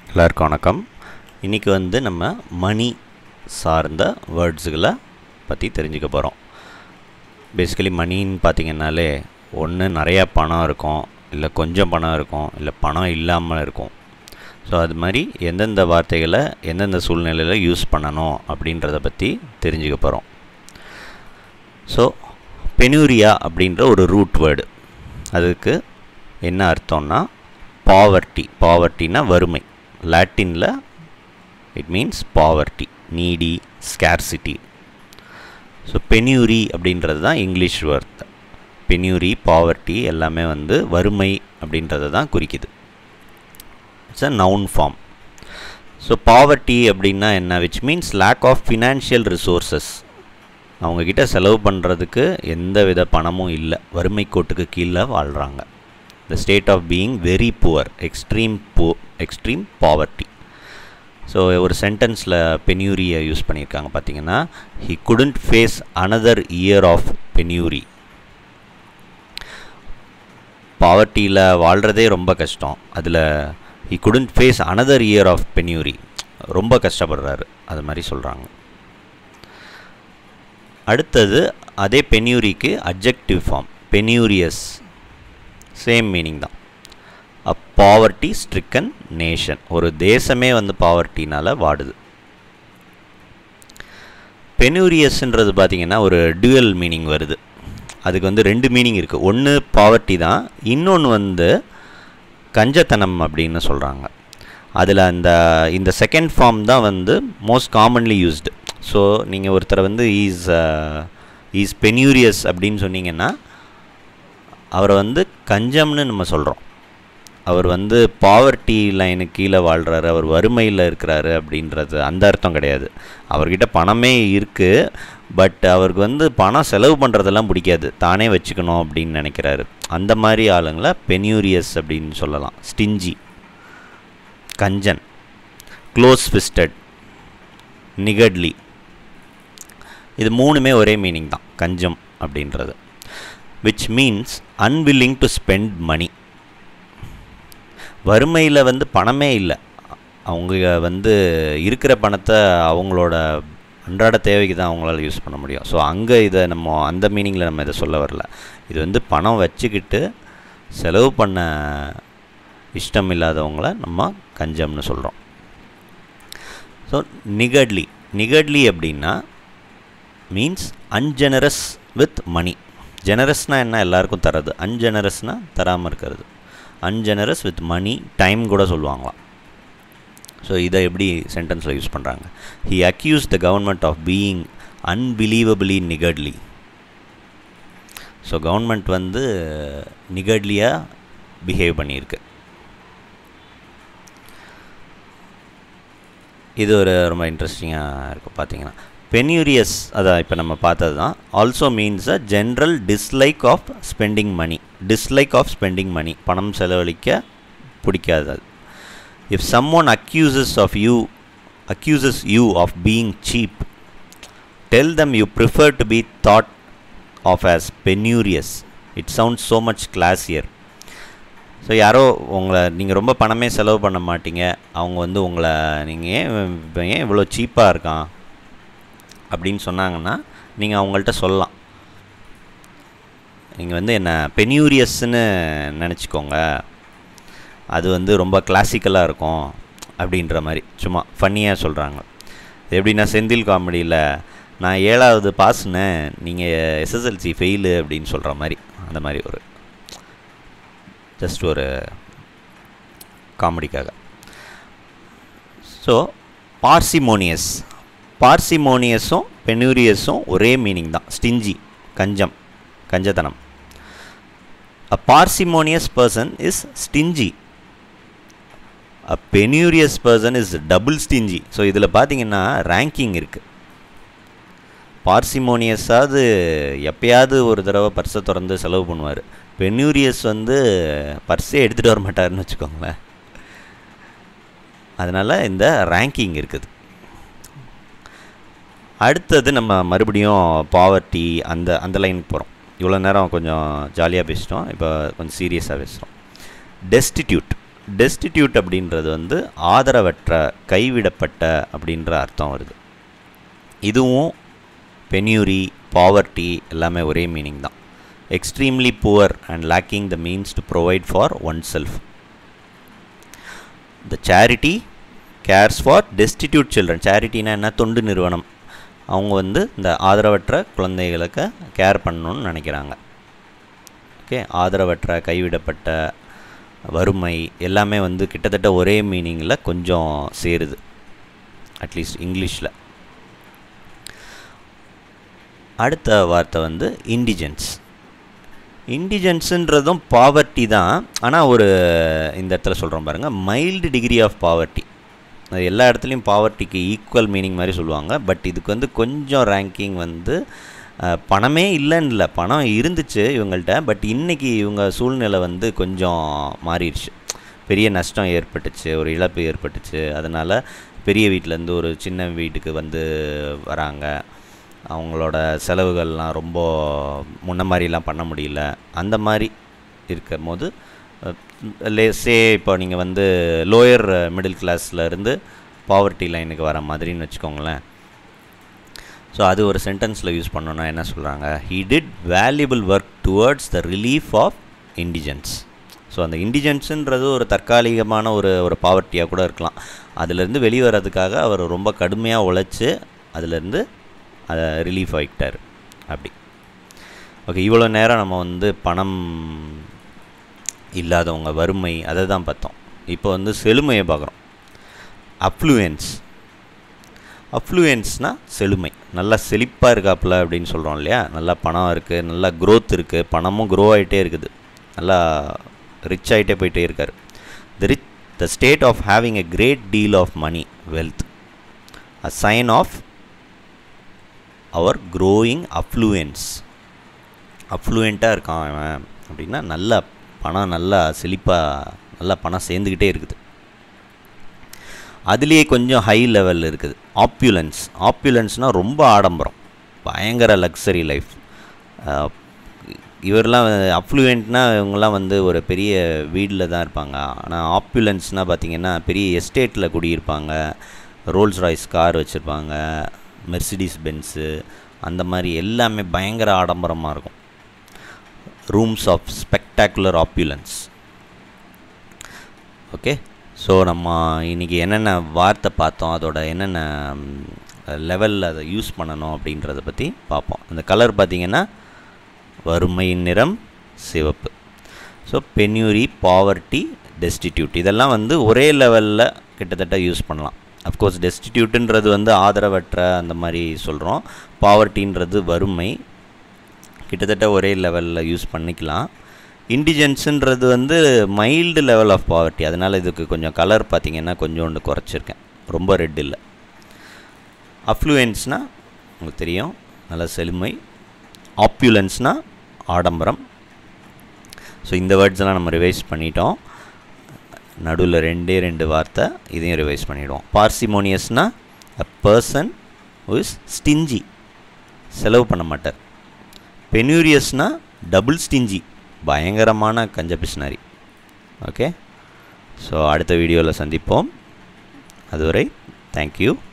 எல்லாருக்கும் வணக்கம் இன்றைக்கி வந்து நம்ம மணி சார்ந்த வேர்ட்ஸுகளை பற்றி தெரிஞ்சுக்க போகிறோம் பேசிக்கலி மணின்னு பார்த்தீங்கன்னாலே ஒன்று நிறையா பணம் இருக்கும் இல்லை கொஞ்சம் பணம் இருக்கும் இல்லை பணம் இல்லாமல் இருக்கும் ஸோ அது மாதிரி எந்தெந்த வார்த்தைகளை எந்தெந்த சூழ்நிலையில் யூஸ் பண்ணணும் அப்படின்றத பற்றி தெரிஞ்சுக்க போகிறோம் ஸோ பெனூரியா அப்படின்ற ஒரு ரூட் வேர்டு அதுக்கு என்ன அர்த்தம்னா பாவர்ட்டி பாவர்ட்டினா வறுமை லாட்டினில் it means poverty needy scarcity so penury அப்படின்றது தான் இங்கிலீஷ் வேர்ட் பென்யூரி பாவர்ட்டி எல்லாமே வந்து வறுமை அப்படின்றத தான் குறிக்குது it's a noun form so poverty அப்படின்னா என்ன which means lack of financial resources அவங்கக்கிட்ட செலவு பண்ணுறதுக்கு எந்த வித பணமும் இல்லை வறுமை கோட்டுக்கு கீழே வாழ்கிறாங்க the state of being very poor extreme po extreme poverty so ஒரு சென்டென்ஸில் பென்யூரியை யூஸ் பண்ணியிருக்காங்க பார்த்தீங்கன்னா he couldn't face another year of penury பாவர்ட்டியில் வாழ்கிறதே ரொம்ப கஷ்டம் அதில் he couldn't face another year of penury ரொம்ப கஷ்டப்படுறாரு அது மாதிரி சொல்கிறாங்க அடுத்தது அதே பென்யூரிக்கு objective form penurious same meaning தான் அ பாவர்ட்டி ஸ்ட்ரிக்கன் நேஷன் ஒரு தேசமே வந்து பாவர்ட்டினால் வாடுது பெனூரியஸ்ன்றது பார்த்திங்கன்னா ஒரு டியூவல் மீனிங் வருது அதுக்கு வந்து ரெண்டு மீனிங் இருக்குது ஒன்று பாவர்ட்டி தான் இன்னொன்று வந்து கஞ்சத்தனம் அப்படின்னு சொல்கிறாங்க அதில் அந்த இந்த செகண்ட் ஃபார்ம் தான் வந்து மோஸ்ட் காமன்லி யூஸ்டு ஸோ நீங்கள் ஒருத்தரை வந்து ஈஸ் ஈஸ் பென்யூரியஸ் அப்படின்னு சொன்னீங்கன்னா அவரை வந்து கஞ்சம்னு நம்ம சொல்கிறோம் அவர் வந்து பாவர்ட்டி லைனுக்கு கீழே வாழ்கிறாரு அவர் வறுமையில் இருக்கிறாரு அப்படின்றது அந்த அர்த்தம் கிடையாது அவர்கிட்ட பணமே இருக்குது பட் அவருக்கு வந்து பணம் செலவு பண்ணுறதெல்லாம் பிடிக்காது தானே வச்சுக்கணும் அப்படின்னு நினைக்கிறாரு அந்த மாதிரி ஆளுங்களை பென்யூரியஸ் அப்படின்னு சொல்லலாம் ஸ்டிஞ்சி கஞ்சன் க்ளோஸ் ஃபிஸ்டட் நிகட்லி இது மூணுமே ஒரே மீனிங் தான் கஞ்சம் அப்படின்றது which means unwilling to spend money வறுமையில் வந்து பணமே இல்லை அவங்க வந்து இருக்கிற பணத்தை அவங்களோட அன்றாட தேவைக்கு தான் அவங்களால யூஸ் பண்ண முடியும் ஸோ அங்கே இதை நம்ம அந்த மீனிங்கில் நம்ம இதை சொல்ல வரல இது வந்து பணம் வச்சுக்கிட்டு செலவு பண்ண இஷ்டம் இல்லாதவங்கள நம்ம கஞ்சம்னு சொல்கிறோம் ஸோ நிகட்லி நிகட்லி அப்படின்னா மீன்ஸ் அன்ஜெனரஸ் வித் மணி ஜெனரஸ்னால் என்ன எல்லாருக்கும் தரது அன்ஜெனரஸ்னால் தராமல் இருக்கிறது அன்ஜெனரஸ் வித் மணி டைம் கூட சொல்லுவாங்களாம் ஸோ இதை எப்படி சென்டென்ஸில் யூஸ் பண்ணுறாங்க he accuse the government of being unbelievably niggardly so government வந்து நிகட்லியாக பிஹேவ் பண்ணியிருக்கு இது ஒரு ரொம்ப இன்ட்ரெஸ்டிங்காக இருக்கும் பார்த்தீங்கன்னா பென்யூரியஸ் அதான் இப்போ நம்ம பார்த்தது தான் also means a general dislike of spending money dislike of spending money பணம் செலவழிக்க பிடிக்காதது if someone accuses of you accuses you of being cheap tell them you prefer to be thought of as penurious it sounds so much classier so யாரோ உங்களை நீங்கள் ரொம்ப பணமே செலவு பண்ண மாட்டீங்க அவங்க வந்து உங்களை நீங்கள் ஏன் ஏன் இவ்வளோ சீப்பாக இருக்கான் அப்படின்னு சொன்னாங்கன்னா நீங்கள் அவங்கள்ட்ட சொல்லலாம் நீங்கள் வந்து என்ன பென்யூரியஸ்ன்னு நினச்சிக்கோங்க அது வந்து ரொம்ப கிளாசிக்கலாக இருக்கும் அப்படின்ற மாதிரி சும்மா ஃபன்னியாக சொல்கிறாங்க எப்படின்னா செந்தில் காமெடியில் நான் ஏழாவது பாஸ்னேன் நீங்கள் எஸ்எஸ்எல்சி ஃபெயிலு அப்படின்னு சொல்கிற மாதிரி அந்த மாதிரி ஒரு ஜஸ்ட் ஒரு காமெடிக்காக ஸோ பார்சிமோனியஸ் பார்சிமோனியஸும் பெனூரியஸும் ஒரே மீனிங் தான் ஸ்டிஞ்சி கஞ்சம் கஞ்சத்தனம் a parsimonious person is stingy a penurious person is double stingy so இதில் பார்த்தீங்கன்னா ரேங்கிங் இருக்குது பார்சிமோனியஸாவது எப்பயாவது ஒரு தடவை பர்ஸை திறந்து செலவு பண்ணுவார் பெனூரியஸ் வந்து பர்ஸே எடுத்துகிட்டு வர மாட்டாருன்னு வச்சுக்கோங்களேன் அதனால் இந்த ரேங்கிங் இருக்குது அடுத்தது நம்ம மறுபடியும் பாவர்ட்டி அந்த அந்த லைனுக்கு போகிறோம் இவ்வளோ நேரம் கொஞ்சம் ஜாலியாக பேசிட்டோம் இப்போ கொஞ்சம் சீரியஸாக பேசுகிறோம் டெஸ்டிடியூட் டெஸ்டிடியூட் அப்படின்றது வந்து ஆதரவற்ற கைவிடப்பட்ட அப்படின்ற அர்த்தம் வருது இதுவும் பென்யூரி பாவர்ட்டி எல்லாமே ஒரே மீனிங் தான் extremely poor and lacking the means to provide for oneself the charity cares for destitute children சேரிட்டினா என்ன தொண்டு நிறுவனம் அவங்க வந்து இந்த ஆதரவற்ற குழந்தைகளுக்கு கேர் பண்ணணும்னு நினைக்கிறாங்க ஓகே ஆதரவற்ற கைவிடப்பட்ட வறுமை எல்லாமே வந்து கிட்டத்தட்ட ஒரே மீனிங்கில் கொஞ்சம் சேருது அட்லீஸ்ட் இங்கிலீஷில் அடுத்த வார்த்தை வந்து இண்டிஜென்ஸ் இண்டிஜென்ஸுன்றதும் பாவர்ட்டி தான் ஆனால் ஒரு இந்த இடத்துல சொல்கிறோம் பாருங்கள் மைல்டு டிகிரி ஆஃப் பாவர்ட்டி அது எல்லா இடத்துலையும் பாவர்ட்டிக்கு ஈக்குவல் மீனிங் மாதிரி சொல்லுவாங்க பட் இதுக்கு வந்து கொஞ்சம் ரேங்கிங் வந்து அஹ், பணமே இல்லைன்னு இல்லை பணம் இருந்துச்சு இவங்கள்ட்ட பட் இன்றைக்கி இவங்க சூழ்நிலை வந்து கொஞ்சம் மாறிடுச்சு பெரிய நஷ்டம் ஏற்பட்டுச்சு ஒரு இழப்பு ஏற்பட்டுச்சு அதனால் பெரிய வீட்டிலேருந்து ஒரு சின்ன வீட்டுக்கு வந்து வராங்க அவங்களோட செலவுகள்லாம் ரொம்ப முன்ன மாதிரிலாம் பண்ண முடியல அந்த மாதிரி இருக்கும் போது லேசே இப்போ நீங்கள் வந்து லோயர் மிடில் இருந்து பாவர்ட்டி லைனுக்கு வர மாதிரின்னு வச்சுக்கோங்களேன் ஸோ அது ஒரு சென்டென்ஸில் யூஸ் பண்ணோன்னா என்ன சொல்கிறாங்க he did valuable work towards the relief of indigence so அந்த இண்டிஜென்ஸுன்றது ஒரு தற்காலிகமான ஒரு ஒரு பாவர்ட்டியாக கூட இருக்கலாம் அதுலேருந்து வெளியே வர்றதுக்காக அவர் ரொம்ப கடுமையாக உழைச்சி அதுலேருந்து அதை ரிலீஃப் ஆகிட்டார் அப்படி ஓகே இவ்வளோ நேரம் நம்ம வந்து பணம் இல்லாதவங்க வறுமை அதை தான் பார்த்தோம் இப்போ வந்து செழுமையை பார்க்குறோம் அஃப்ளூயன்ஸ் அஃப்ளூயன்ஸ்னால் செழுமை நல்லா செழிப்பாக இருக்காப்புல அப்படின்னு சொல்கிறோம் இல்லையா நல்லா பணம் இருக்குது நல்லா growth இருக்குது பணமும் க்ரோ ஆகிட்டே இருக்குது நல்லா ரிச் ஆகிட்டே போயிட்டே இருக்கார் the rich the state of having a great deal of money wealth a sign of our growing affluence அஃப்ளூயண்ட்டாக இருக்கான் அவன் அப்படின்னா நல்ல பணம் நல்லா செழிப்பாக நல்லா பணம் சேர்ந்துக்கிட்டே இருக்குது அதுலேயே கொஞ்சம் ஹை லெவல் இருக்குது ஆப்யூலன்ஸ் ஆப்யூலன்ஸ்னால் ரொம்ப ஆடம்பரம் பயங்கர லக்ஸரி லைஃப் இவரெல்லாம் அஃப்ளூயண்ட்னா இவங்கெல்லாம் வந்து ஒரு பெரிய வீட்டில் தான் இருப்பாங்க ஆனால் ஆப்யூலன்ஸ்னால் பார்த்தீங்கன்னா பெரிய எஸ்டேட்டில் குடியிருப்பாங்க ரோல்ஸ் ராய்ஸ் கார் வச்சுருப்பாங்க மெர்சிடிஸ் பென்ஸு அந்த மாதிரி எல்லாமே பயங்கர ஆடம்பரமாக இருக்கும் rooms of spectacular opulence okay so நம்ம இன்றைக்கி என்னென்ன வார்த்தை பார்த்தோம் அதோட என்னென்ன லெவலில் அதை யூஸ் பண்ணணும் அப்படின்றத பற்றி பார்ப்போம் அந்த கலர் பார்த்திங்கன்னா வறுமையின் நிறம் சிவப்பு ஸோ பென்யூரி பாவர்ட்டி டெஸ்டிடியூட் இதெல்லாம் வந்து ஒரே லெவலில் கிட்டத்தட்ட யூஸ் பண்ணலாம் அஃப்கோர்ஸ் டெஸ்டிடியூட்டுன்றது வந்து ஆதரவற்ற அந்த மாதிரி சொல்கிறோம் பாவர்ட்டின்றது வறுமை கிட்டத்தட்ட ஒரே லெவலில் யூஸ் பண்ணிக்கலாம் இண்டிஜென்ஸுன்றது வந்து மைல்டு லெவல் ஆஃப் பாவர்ட்டி அதனால் இதுக்கு கொஞ்சம் கலர் பார்த்திங்கன்னா கொஞ்சோண்டு குறைச்சிருக்கேன் ரொம்ப ரெட் இல்லை அஃப்ளூயன்ஸ்னால் உங்களுக்கு தெரியும் நல்ல செழுமை ஆப்யூலன்ஸ்னால் ஆடம்பரம் ஸோ இந்த வேர்ட்ஸ்லாம் நம்ம ரிவைஸ் பண்ணிட்டோம் நடுவில் ரெண்டே ரெண்டு வார்த்தை இதையும் ரிவைஸ் பண்ணிவிடுவோம் பார்சிமோனியஸ்னால் அ பர்சன் இஸ் ஸ்டிஞ்சி செலவு பண்ண மாட்டார் பெனூரியஸ்னால் டபுள் ஸ்டிஞ்சி பயங்கரமான கஞ்ச பிஸ்னாரி ஓகே ஸோ அடுத்த வீடியோவில் சந்திப்போம் அதுவரை தேங்க்யூ